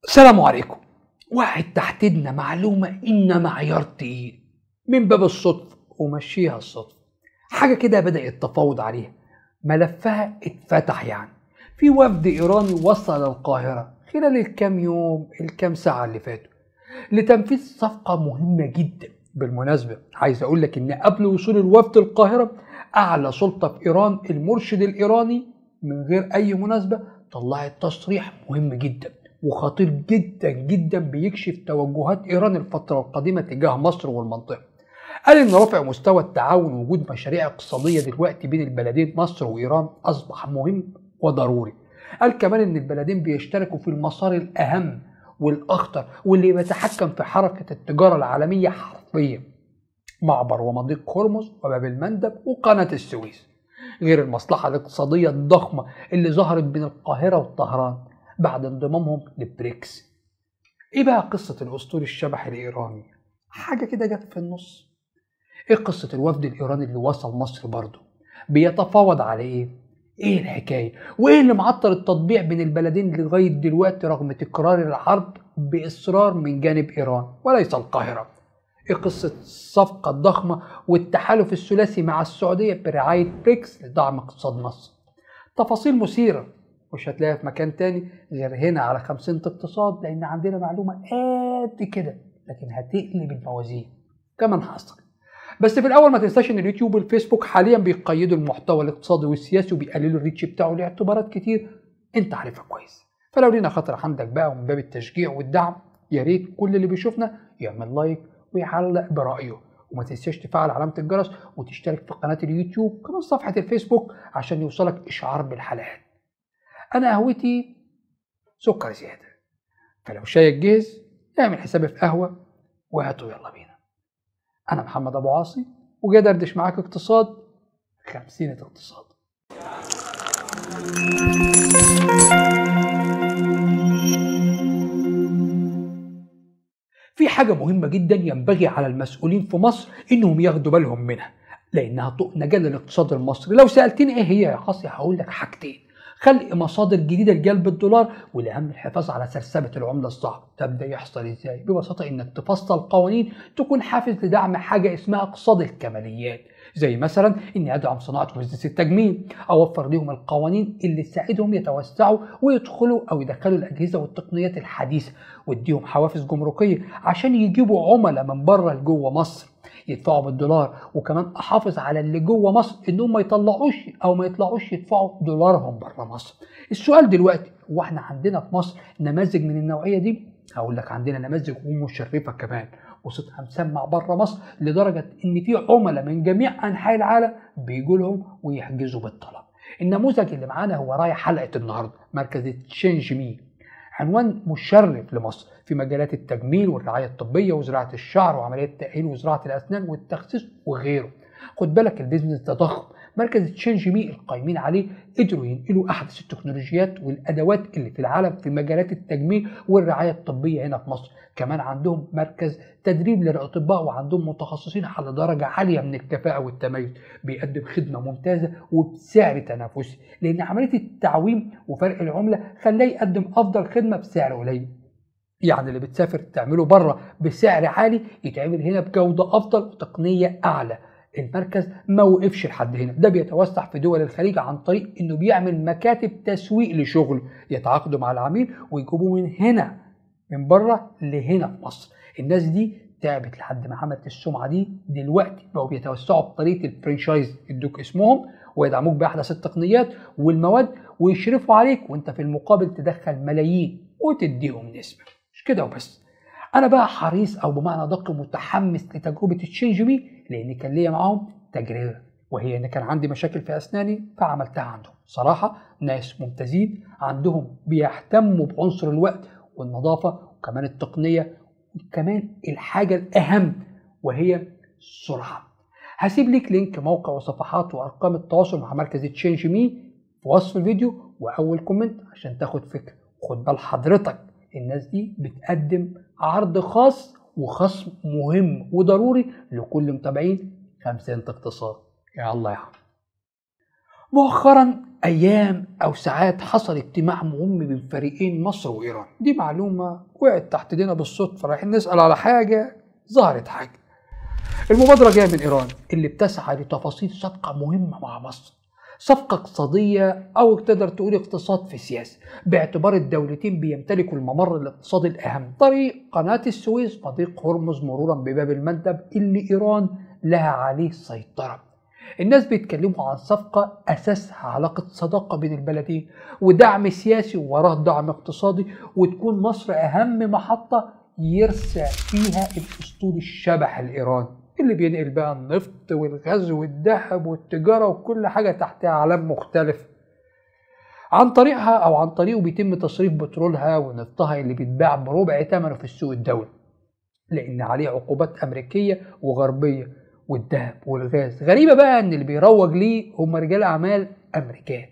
السلام عليكم واحد تحديدنا معلومة إن معيار تقيل من باب الصدفة ومشيها الصدفة حاجة كده بدأ التفاوض عليها ملفها اتفتح يعني في وفد إيراني وصل القاهرة خلال الكام يوم الكام ساعة اللي فاتوا لتنفيذ صفقة مهمة جدا بالمناسبة عايز أقول لك إن قبل وصول الوفد القاهرة أعلى سلطة في إيران المرشد الإيراني من غير أي مناسبة طلعت تصريح مهم جدا وخطير جدا جدا بيكشف توجهات ايران الفتره القادمه تجاه مصر والمنطقه. قال ان رفع مستوى التعاون ووجود مشاريع اقتصاديه دلوقتي بين البلدين مصر وايران اصبح مهم وضروري. قال كمان ان البلدين بيشتركوا في المسار الاهم والاخطر واللي بيتحكم في حركه التجاره العالميه حرفيا. معبر ومضيق هرمز وباب المندب وقناه السويس. غير المصلحه الاقتصاديه الضخمه اللي ظهرت بين القاهره وطهران بعد انضمامهم لبريكس ايه بقى قصة الاسطول الشبح الايراني حاجة كده جت في النص ايه قصة الوفد الايراني اللي وصل مصر برضه بيتفاوض على ايه ايه الحكاية وايه اللي معطل التطبيع بين البلدين لغاية دلوقتي رغم تكرار العرض باصرار من جانب ايران وليس القاهرة ايه قصة الصفقة الضخمة والتحالف الثلاثي مع السعودية برعاية بريكس لدعم اقتصاد مصر تفاصيل مثيرة مش هتلاقيها في مكان تاني غير هنا على خمسين اقتصاد لان عندنا معلومه قد كده لكن هتقلب الموازين كمان حصل بس في الاول ما تنساش ان اليوتيوب والفيسبوك حاليا بيقيدوا المحتوى الاقتصادي والسياسي وبيقللوا الريتش بتاعه لاعتبارات كتير انت عارفها كويس فلو لينا خاطر عندك بقى ومن باب التشجيع والدعم يا ريت كل اللي بيشوفنا يعمل لايك ويعلق برايه وما تنساش تفعل علامه الجرس وتشترك في قناه اليوتيوب كمان صفحه الفيسبوك عشان يوصلك اشعار بالحلقات انا قهوتي سكر زياده فلو شايك جاهز اعمل حسابي في قهوه وهاتوا يلا بينا انا محمد ابو عاصي وجاي دردش معاك اقتصاد خمسين اقتصاد في حاجة مهمة جدا ينبغي على المسؤولين في مصر انهم ياخدوا بالهم منها لانها طوق نجاة للاقتصاد المصري لو سألتني ايه هي يا عاصي هقول لك حاجتين خلق مصادر جديدة لجلب الدولار والأهم الحفاظ على سرسبة العملة الصعبة طب ده يحصل ازاي؟ ببساطة انك تفصل قوانين تكون حافز لدعم حاجة اسمها اقتصاد الكماليات زي مثلا اني ادعم صناعة بزنس التجميل اوفر لهم القوانين اللي تساعدهم يتوسعوا ويدخلوا او يدخلوا الاجهزة والتقنيات الحديثة واديهم حوافز جمركية عشان يجيبوا عملاء من بره لجوه مصر يدفعوا بالدولار وكمان احافظ على اللي جوه مصر انهم ما يطلعوش او ما يطلعوش يدفعوا دولارهم بره مصر السؤال دلوقتي هو احنا عندنا في مصر نماذج من النوعيه دي هقول لك عندنا نماذج ومشرفه كمان وصوتها مسمع بره مصر لدرجه ان في عملاء من جميع انحاء العالم بيجوا لهم ويحجزوا بالطلب النموذج اللي معانا هو رايح حلقه النهارده مركز تشينج مي عنوان مشرف لمصر في مجالات التجميل والرعاية الطبية وزراعة الشعر وعمليات التأهيل وزراعة الأسنان والتخسيس وغيره خد بالك البيزنس ده ضخم مركز تشينج مي القايمين عليه قدروا ينقلوا أحدث التكنولوجيات والأدوات اللي في العالم في مجالات التجميل والرعاية الطبية هنا في مصر كمان عندهم مركز تدريب للأطباء وعندهم متخصصين على درجة عالية من الكفاءة والتميز بيقدم خدمة ممتازة وبسعر تنافسي لأن عملية التعويم وفرق العملة خلاه يقدم أفضل خدمة بسعر قليل يعني اللي بتسافر تعمله بره بسعر عالي يتعمل هنا بجودة أفضل وتقنية أعلى المركز ما وقفش لحد هنا ده بيتوسع في دول الخليج عن طريق انه بيعمل مكاتب تسويق لشغله يتعاقدوا مع العميل ويجيبوه من هنا من بره لهنا في مصر الناس دي تعبت لحد ما عملت السمعه دي دلوقتي بقوا بيتوسعوا بطريقه الفرنشايز يدوك اسمهم ويدعموك باحدث التقنيات والمواد ويشرفوا عليك وانت في المقابل تدخل ملايين وتديهم نسبه مش كده وبس انا بقى حريص او بمعنى دق متحمس لتجربه تشينج مي لان كان ليا معاهم تجربه وهي ان كان عندي مشاكل في اسناني فعملتها عندهم صراحه ناس ممتازين عندهم بيهتموا بعنصر الوقت والنظافه وكمان التقنيه وكمان الحاجه الاهم وهي السرعه هسيب لك لينك موقع وصفحات وارقام التواصل مع مركز تشينج مي في وصف الفيديو واول كومنت عشان تاخد فكره خد بال حضرتك الناس دي بتقدم عرض خاص وخصم مهم وضروري لكل متابعين خمسين اقتصاد يا الله يا عم مؤخرا ايام او ساعات حصل اجتماع مهم بين فريقين مصر وايران دي معلومه وقعت تحت ايدينا بالصدفه رايحين نسال على حاجه ظهرت حاجه المبادره جايه من ايران اللي بتسعى لتفاصيل صفقه مهمه مع مصر صفقة اقتصادية أو تقدر تقول اقتصاد في سياسة باعتبار الدولتين بيمتلكوا الممر الاقتصادي الأهم طريق قناة السويس مضيق هرمز مرورا بباب المندب اللي إيران لها عليه سيطرة الناس بيتكلموا عن صفقة أساسها علاقة صداقة بين البلدين ودعم سياسي ووراه دعم اقتصادي وتكون مصر أهم محطة يرسى فيها الأسطول الشبح الإيراني اللي بينقل بقى النفط والغاز والذهب والتجارة وكل حاجة تحتها أعلام مختلف عن طريقها أو عن طريقه بيتم تصريف بترولها ونفطها اللي بيتباع بربع ثمنه في السوق الدولي لأن عليه عقوبات أمريكية وغربية والذهب والغاز غريبة بقى ان اللي بيروج ليه هم رجال اعمال امريكان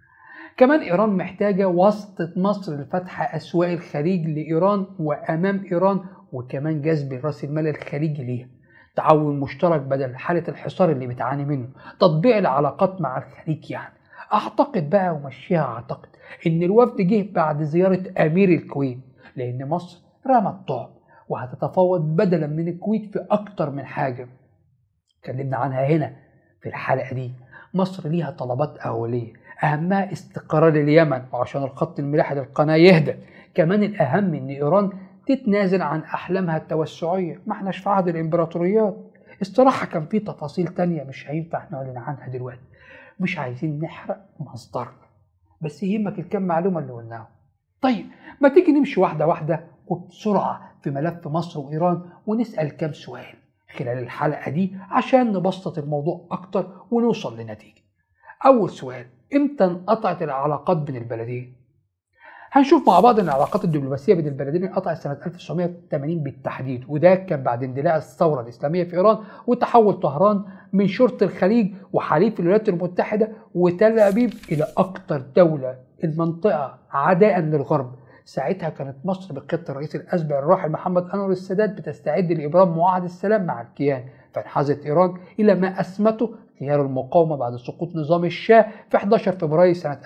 كمان ايران محتاجة واسطة مصر لفتح اسواق الخليج لايران وامام ايران وكمان جذب راس المال الخليجي ليها تعاون مشترك بدل حالة الحصار اللي بتعاني منه تطبيع العلاقات مع الخليج يعني اعتقد بقى ومشيها اعتقد ان الوفد جه بعد زيارة امير الكويت لان مصر رمت طعم وهتتفاوض بدلا من الكويت في اكتر من حاجة اتكلمنا عنها هنا في الحلقة دي مصر ليها طلبات أولية أهمها استقرار اليمن وعشان الخط الملاحي للقناة يهدى كمان الأهم إن إيران تتنازل عن أحلامها التوسعية ما احناش في عهد الإمبراطوريات الصراحة كان في تفاصيل تانية مش هينفع نعلن عنها دلوقتي مش عايزين نحرق مصدرنا بس يهمك الكم معلومة اللي قلناهم طيب ما تيجي نمشي واحدة واحدة وبسرعة في ملف مصر وإيران ونسأل كم سؤال خلال الحلقة دي عشان نبسط الموضوع أكتر ونوصل لنتيجة أول سؤال إمتى انقطعت العلاقات بين البلدين؟ هنشوف مع بعض ان العلاقات الدبلوماسيه بين البلدين انقطعت سنه 1980 بالتحديد وده كان بعد اندلاع الثوره الاسلاميه في ايران وتحول طهران من شرطه الخليج وحليف الولايات المتحده وتل ابيب الى اكثر دوله المنطقه عداء للغرب ساعتها كانت مصر بقياده الرئيس الاسبق الراحل محمد انور السادات بتستعد لابرام معاهده السلام مع الكيان فانحازت ايران الى ما اسمته خيار المقاومه بعد سقوط نظام الشاه في 11 فبراير سنه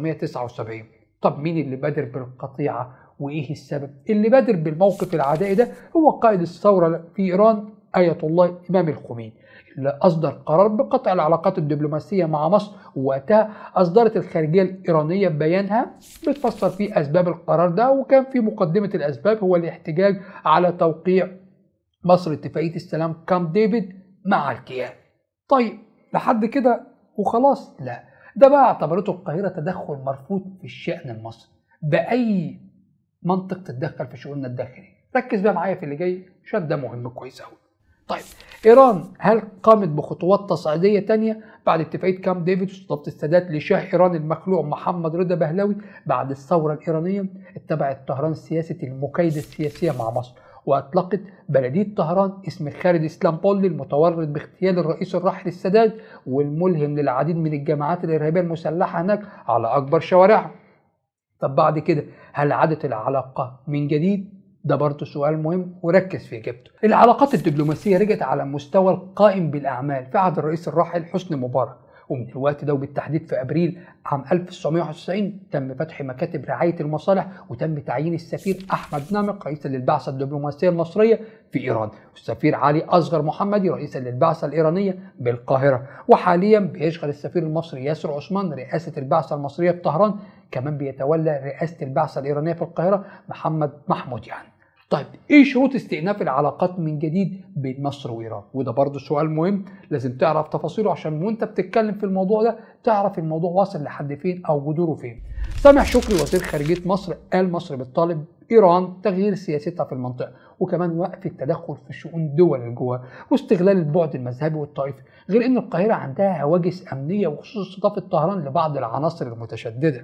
1979 طب مين اللي بادر بالقطيعه وايه السبب اللي بادر بالموقف العدائي ده هو قائد الثوره في ايران آية الله إمام الخميني اللي أصدر قرار بقطع العلاقات الدبلوماسية مع مصر ووقتها أصدرت الخارجية الإيرانية بيانها بتفسر فيه أسباب القرار ده وكان في مقدمة الأسباب هو الاحتجاج على توقيع مصر اتفاقية السلام كامب ديفيد مع الكيان طيب لحد كده وخلاص لا ده بقى اعتبرته القاهرة تدخل مرفوض في الشأن المصري بأي منطق تتدخل في شؤوننا الداخلية ركز بقى معايا في اللي جاي عشان ده مهم كويس قوي طيب ايران هل قامت بخطوات تصعيديه تانية بعد اتفاقيه كامب ديفيد واستضافه السادات لشاه ايران المخلوع محمد رضا بهلوي بعد الثوره الايرانيه اتبعت طهران سياسه المكايده السياسيه مع مصر واطلقت بلديه طهران اسم خالد اسلامبولي المتورط باغتيال الرئيس الراحل السادات والملهم للعديد من الجماعات الارهابيه المسلحه هناك على اكبر شوارعها طب بعد كده هل عادت العلاقه من جديد ده برضه سؤال مهم وركز في اجابته. العلاقات الدبلوماسيه رجعت على المستوى القائم بالاعمال في عهد الرئيس الراحل حسني مبارك ومن الوقت ده وبالتحديد في ابريل عام 1991 تم فتح مكاتب رعايه المصالح وتم تعيين السفير احمد نامق رئيسا للبعثه الدبلوماسيه المصريه في ايران والسفير علي اصغر محمدي رئيسا للبعثه الايرانيه بالقاهره وحاليا بيشغل السفير المصري ياسر عثمان رئاسه البعثه المصريه في طهران كمان بيتولى رئاسه البعثه الايرانيه في القاهره محمد محمود يعني طيب ايه شروط استئناف العلاقات من جديد بين مصر وايران وده برضه سؤال مهم لازم تعرف تفاصيله عشان وانت بتتكلم في الموضوع ده تعرف الموضوع واصل لحد فين او جذوره فين سامح شكري وزير خارجيه مصر قال مصر بتطالب ايران تغيير سياستها في المنطقه وكمان وقف التدخل في شؤون دول الجوار واستغلال البعد المذهبي والطائفي غير ان القاهره عندها هواجس امنيه وخصوص استضافه طهران لبعض العناصر المتشدده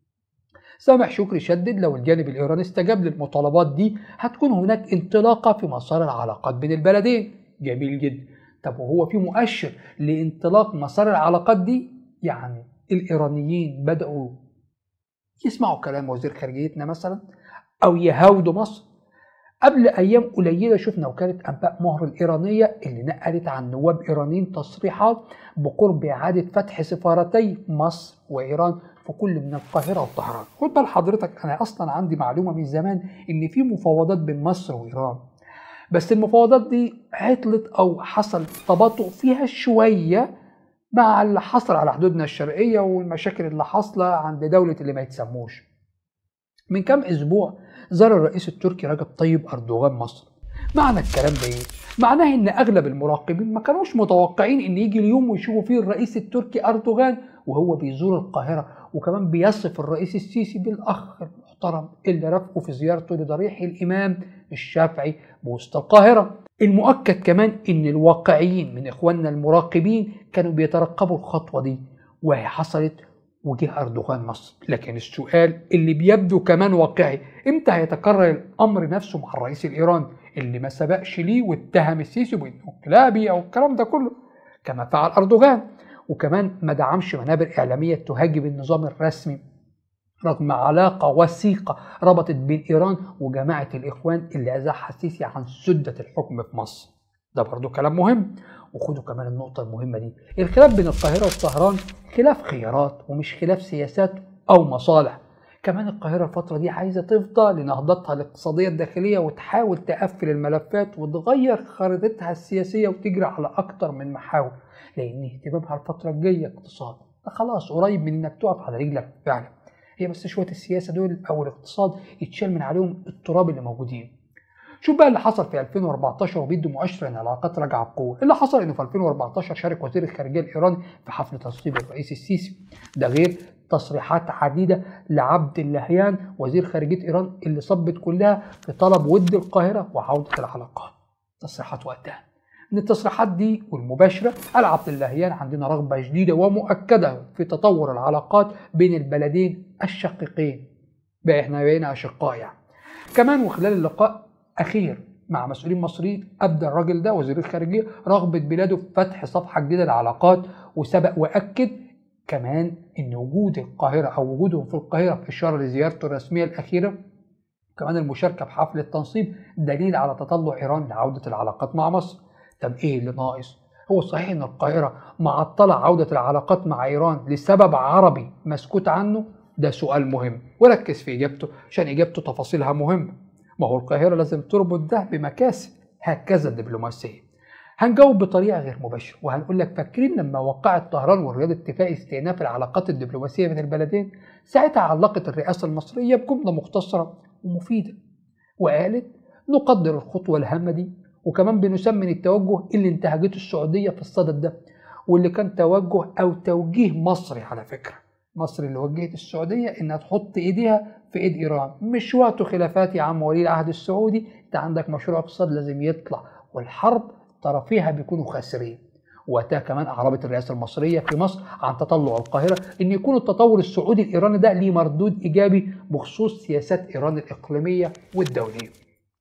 سامح شكري شدد لو الجانب الايراني استجاب للمطالبات دي هتكون هناك انطلاقه في مسار العلاقات بين البلدين جميل جدا طب وهو في مؤشر لانطلاق مسار العلاقات دي يعني الايرانيين بداوا يسمعوا كلام وزير خارجيتنا مثلا او يهاودوا مصر قبل أيام قليلة شفنا وكالة أنباء مهر الإيرانية اللي نقلت عن نواب إيرانيين تصريحات بقرب إعادة فتح سفارتي مصر وإيران في كل من القاهرة وطهران خد بال حضرتك أنا أصلا عندي معلومة من زمان إن في مفاوضات بين مصر وإيران بس المفاوضات دي عطلت أو حصل تباطؤ فيها شوية مع اللي حصل على حدودنا الشرقية والمشاكل اللي حاصلة عند دولة اللي ما يتسموش من كام أسبوع زار الرئيس التركي رجب طيب أردوغان مصر معنى الكلام ده ايه؟ معناه ان اغلب المراقبين ما كانوش متوقعين ان يجي اليوم ويشوفوا فيه الرئيس التركي اردوغان وهو بيزور القاهره وكمان بيصف الرئيس السيسي بالاخ المحترم اللي رافقه في زيارته لضريح الامام الشافعي بوسط القاهره. المؤكد كمان ان الواقعيين من اخواننا المراقبين كانوا بيترقبوا الخطوه دي وهي حصلت وجه أردوغان مصر لكن السؤال اللي بيبدو كمان واقعي امتى هيتكرر الأمر نفسه مع الرئيس الإيراني اللي ما سبقش ليه واتهم السيسي بأنه كلابي أو الكلام ده كله كما فعل أردوغان وكمان ما دعمش منابر إعلامية تهاجم النظام الرسمي رغم علاقة وثيقة ربطت بين إيران وجماعة الإخوان اللي أزاحها السيسي عن سدة الحكم في مصر ده برضو كلام مهم وخدوا كمان النقطة المهمة دي الخلاف بين القاهرة وطهران خلاف خيارات ومش خلاف سياسات أو مصالح كمان القاهرة الفترة دي عايزة تفضى لنهضتها الاقتصادية الداخلية وتحاول تقفل الملفات وتغير خريطتها السياسية وتجري على أكتر من محاور لأن اهتمامها الفترة الجاية اقتصاد خلاص قريب من إنك تقف على رجلك فعلا هي بس شوية السياسة دول أو الاقتصاد يتشال من عليهم التراب اللي موجودين شوف بقى اللي حصل في 2014 وبيدي مؤشر ان العلاقات راجعه بقوه، اللي حصل انه في 2014 شارك وزير الخارجيه الايراني في حفل تصويب الرئيس السيسي، ده غير تصريحات عديده لعبد اللهيان وزير خارجيه ايران اللي صبت كلها في طلب ود القاهره وعوده العلاقات. تصريحات وقتها. من التصريحات دي والمباشرة قال عبد اللهيان عندنا رغبة جديدة ومؤكدة في تطور العلاقات بين البلدين الشقيقين بقى احنا بقينا أشقاء يعني كمان وخلال اللقاء أخير مع مسؤولين مصريين أبدى الراجل ده وزير الخارجية رغبة بلاده في فتح صفحة جديدة للعلاقات وسبق وأكد كمان إن وجود القاهرة أو وجودهم في القاهرة في إشارة لزيارته الرسمية الأخيرة كمان المشاركة في حفل التنصيب دليل على تطلع إيران لعودة العلاقات مع مصر طب إيه اللي ناقص؟ هو صحيح إن القاهرة معطلة عودة العلاقات مع إيران لسبب عربي مسكوت عنه؟ ده سؤال مهم وركز في إجابته عشان إجابته تفاصيلها مهمة ما هو القاهرة لازم تربط ده بمكاسب هكذا الدبلوماسية هنجاوب بطريقة غير مباشرة وهنقول لك فاكرين لما وقعت طهران والرياض اتفاق استئناف العلاقات الدبلوماسية بين البلدين ساعتها علقت الرئاسة المصرية بجملة مختصرة ومفيدة وقالت نقدر الخطوة الهامة دي وكمان بنسمن التوجه اللي انتهجته السعودية في الصدد ده واللي كان توجه أو توجيه مصري على فكرة مصر اللي وجهت السعودية إنها تحط إيديها في إيد إيران مش وقت خلافات يا عم ولي العهد السعودي أنت عندك مشروع اقتصاد لازم يطلع والحرب طرفيها بيكونوا خاسرين وقتها كمان أعربت الرئاسة المصرية في مصر عن تطلع القاهرة إن يكون التطور السعودي الإيراني ده ليه مردود إيجابي بخصوص سياسات إيران الإقليمية والدولية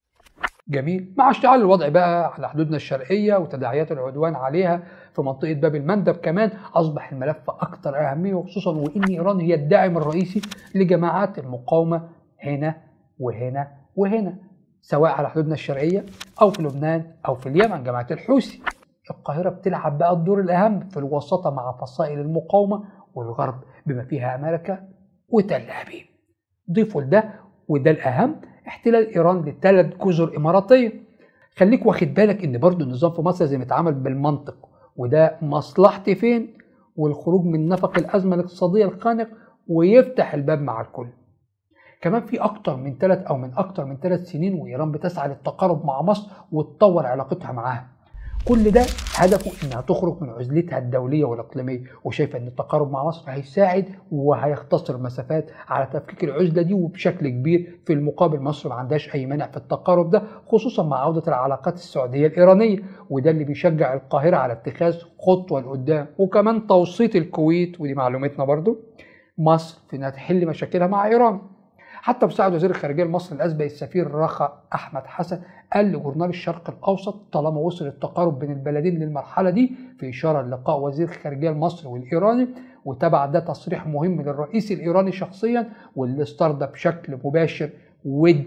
جميل مع اشتعال الوضع بقى على حدودنا الشرقية وتداعيات العدوان عليها في منطقة باب المندب كمان أصبح الملف أكثر أهمية وخصوصا وإن إيران هي الداعم الرئيسي لجماعات المقاومة هنا وهنا وهنا سواء على حدودنا الشرقية أو في لبنان أو في اليمن جماعة الحوثي القاهرة بتلعب بقى الدور الأهم في الوساطة مع فصائل المقاومة والغرب بما فيها أمريكا وتل أبيب ضيفوا لده وده الأهم احتلال إيران لثلاث جزر إماراتية خليك واخد بالك إن برضو النظام في مصر لازم يتعامل بالمنطق وده مصلحتي فين والخروج من نفق الأزمة الاقتصادية الخانق ويفتح الباب مع الكل كمان في أكتر من ثلاث أو من أكتر من ثلاث سنين وإيران بتسعى للتقارب مع مصر وتطور علاقتها معاها كل ده هدفه انها تخرج من عزلتها الدوليه والاقليميه وشايفه ان التقارب مع مصر هيساعد وهيختصر مسافات على تفكيك العزله دي وبشكل كبير في المقابل مصر ما عندهاش اي مانع في التقارب ده خصوصا مع عوده العلاقات السعوديه الايرانيه وده اللي بيشجع القاهره على اتخاذ خطوه لقدام وكمان توسيط الكويت ودي معلومتنا برضو مصر في انها تحل مشاكلها مع ايران حتى مساعد وزير الخارجيه المصري الاسبق السفير رخا احمد حسن قال لجورنال الشرق الاوسط طالما وصل التقارب بين البلدين للمرحله دي في اشاره للقاء وزير الخارجيه المصري والايراني وتبع ده تصريح مهم للرئيس الايراني شخصيا واللي استرد بشكل مباشر ود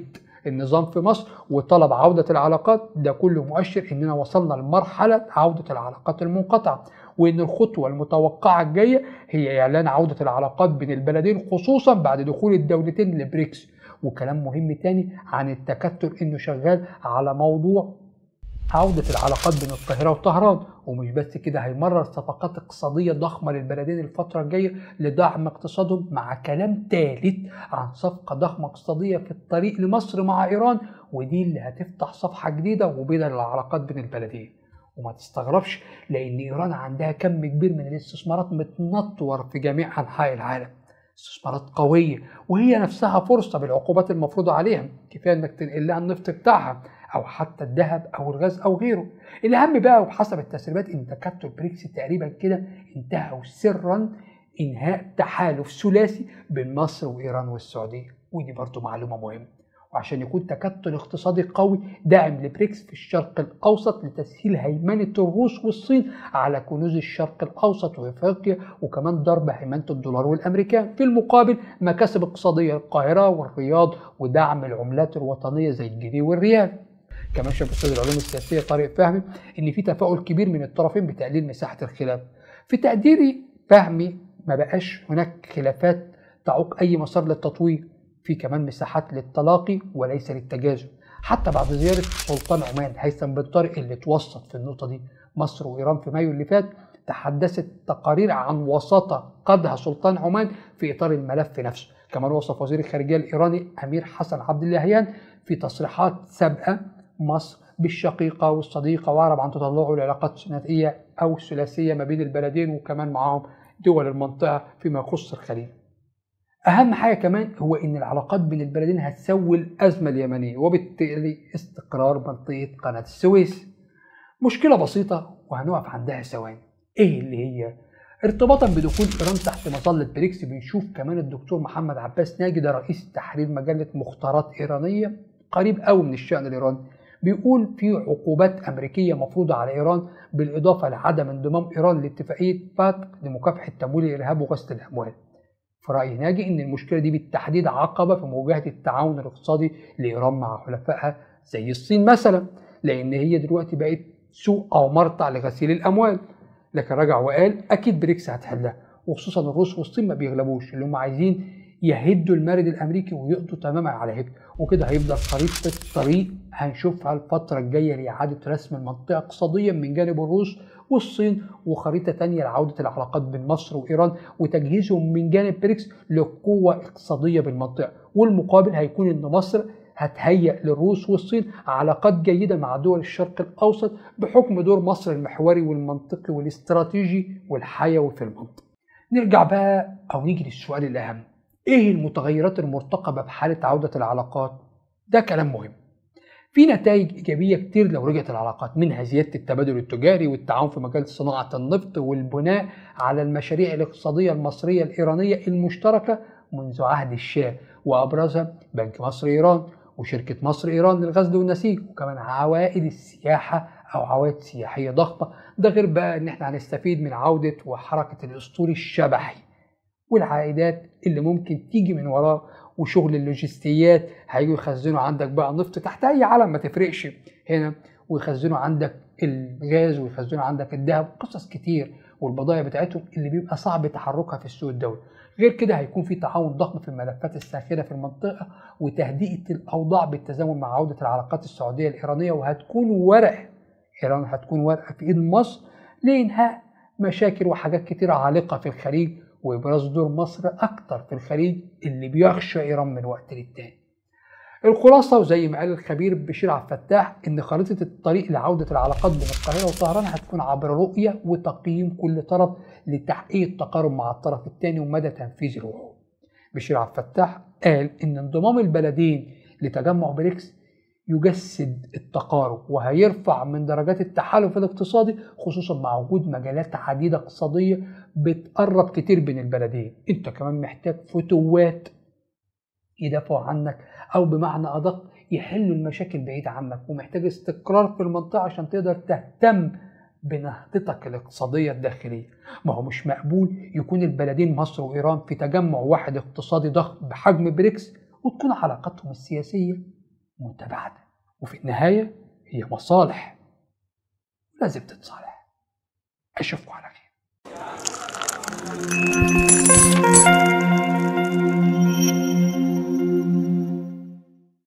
النظام في مصر وطلب عودة العلاقات ده كله مؤشر إننا وصلنا لمرحلة عودة العلاقات المنقطعة وإن الخطوة المتوقعة الجاية هي إعلان عودة العلاقات بين البلدين خصوصا بعد دخول الدولتين لبريكس وكلام مهم تاني عن التكتل إنه شغال على موضوع عودة العلاقات بين القاهرة وطهران ومش بس كده هيمرر صفقات اقتصادية ضخمة للبلدين الفترة الجاية لدعم اقتصادهم مع كلام ثالث عن صفقة ضخمة اقتصادية في الطريق لمصر مع إيران ودي اللي هتفتح صفحة جديدة وبدل العلاقات بين البلدين وما تستغربش لأن إيران عندها كم كبير من الاستثمارات متنطور في جميع أنحاء العالم استثمارات قوية وهي نفسها فرصة بالعقوبات المفروضة عليها كفاية انك تنقل لها النفط بتاعها او حتى الذهب او الغاز او غيره الاهم بقى وبحسب التسريبات ان تكتل بريكس تقريبا كده انتهوا سرا انهاء تحالف ثلاثي بين مصر وايران والسعوديه ودي برضو معلومه مهمه وعشان يكون تكتل اقتصادي قوي داعم لبريكس في الشرق الاوسط لتسهيل هيمنه الروس والصين على كنوز الشرق الاوسط وافريقيا وكمان ضرب هيمنه الدولار والامريكان في المقابل مكاسب اقتصاديه القاهره والرياض ودعم العملات الوطنيه زي الجنيه والريال كمان شاف استاذ العلوم السياسيه طارق فهمي ان في تفاؤل كبير من الطرفين بتقليل مساحه الخلاف في تقديري فهمي ما بقاش هناك خلافات تعوق اي مسار للتطوير في كمان مساحات للتلاقي وليس للتجاذب حتى بعد زيارة سلطان عمان هيثم بن طارق اللي توسط في النقطة دي مصر وإيران في مايو اللي فات تحدثت تقارير عن وساطة قادها سلطان عمان في إطار الملف نفسه كمان وصف وزير الخارجية الإيراني أمير حسن عبد اللهيان في تصريحات سابقة مصر بالشقيقة والصديقة وأعرب عن تطلعه لعلاقات ثنائية أو ثلاثية ما بين البلدين وكمان معاهم دول المنطقة فيما يخص الخليج أهم حاجة كمان هو إن العلاقات بين البلدين هتسوي الأزمة اليمنية وبالتالي استقرار منطقة قناة السويس مشكلة بسيطة وهنقف عندها ثواني إيه اللي هي؟ ارتباطا بدخول إيران تحت مظلة بريكس بنشوف كمان الدكتور محمد عباس ناجي ده رئيس تحرير مجلة مختارات إيرانية قريب قوي من الشأن الإيراني بيقول في عقوبات أمريكية مفروضة على إيران بالإضافة لعدم انضمام إيران لاتفاقية فاتق لمكافحة تمويل الإرهاب وغسل الأموال في رأي ناجي إن المشكلة دي بالتحديد عقبة في مواجهة التعاون الاقتصادي لإيران مع حلفائها زي الصين مثلا لأن هي دلوقتي بقت سوق أو مرتع لغسيل الأموال لكن رجع وقال أكيد بريكس هتحلها وخصوصا الروس والصين ما بيغلبوش اللي هم عايزين يهدوا المارد الامريكي ويقضوا تماما على هبته وكده هيفضل خريطه الطريق هنشوفها الفتره الجايه لاعاده رسم المنطقه اقتصاديا من جانب الروس والصين وخريطه تانية لعوده العلاقات بين مصر وايران وتجهيزهم من جانب بريكس لقوه اقتصاديه بالمنطقه والمقابل هيكون ان مصر هتهيئ للروس والصين علاقات جيدة مع دول الشرق الأوسط بحكم دور مصر المحوري والمنطقي والاستراتيجي والحيوي في المنطقة نرجع بقى أو نيجي للسؤال الأهم ايه المتغيرات المرتقبة بحالة عودة العلاقات؟ ده كلام مهم. في نتائج إيجابية كتير لو رجعت العلاقات منها زيادة التبادل التجاري والتعاون في مجال صناعة النفط والبناء على المشاريع الاقتصادية المصرية الإيرانية المشتركة منذ عهد الشاه وأبرزها بنك مصر إيران وشركة مصر إيران للغزل والنسيج وكمان عوائد السياحة أو عوائد سياحية ضخمة ده غير بقى إن إحنا هنستفيد من عودة وحركة الأسطول الشبحي والعائدات اللي ممكن تيجي من وراه وشغل اللوجستيات هيجوا يخزنوا عندك بقى نفط تحت اي علم ما تفرقش هنا ويخزنوا عندك الغاز ويخزنوا عندك الذهب قصص كتير والبضائع بتاعتهم اللي بيبقى صعب تحركها في السوق الدولي غير كده هيكون في تعاون ضخم في الملفات الساخنه في المنطقه وتهدئه الاوضاع بالتزامن مع عوده العلاقات السعوديه الايرانيه وهتكون ورقه ايران هتكون ورقه في ايد مصر لانهاء مشاكل وحاجات كتيره عالقه في الخليج وإبراز دور مصر أكتر في الخليج اللي بيخشى إيران من وقت للتاني الخلاصة وزي ما قال الخبير بشير عبد الفتاح إن خريطة الطريق لعودة العلاقات بين القاهرة وطهران هتكون عبر رؤية وتقييم كل طرف لتحقيق التقارب مع الطرف الثاني ومدى تنفيذ الوعود. بشير عبد الفتاح قال إن انضمام البلدين لتجمع بريكس يجسد التقارب وهيرفع من درجات التحالف الاقتصادي خصوصا مع وجود مجالات عديدة اقتصادية بتقرب كتير بين البلدين انت كمان محتاج فتوات يدافعوا عنك او بمعنى ادق يحلوا المشاكل بعيد عنك ومحتاج استقرار في المنطقة عشان تقدر تهتم بنهضتك الاقتصادية الداخلية ما هو مش مقبول يكون البلدين مصر وإيران في تجمع واحد اقتصادي ضخم بحجم بريكس وتكون علاقاتهم السياسية متباعدة وفي النهاية هي مصالح لازم تتصالح أشوفكم على خير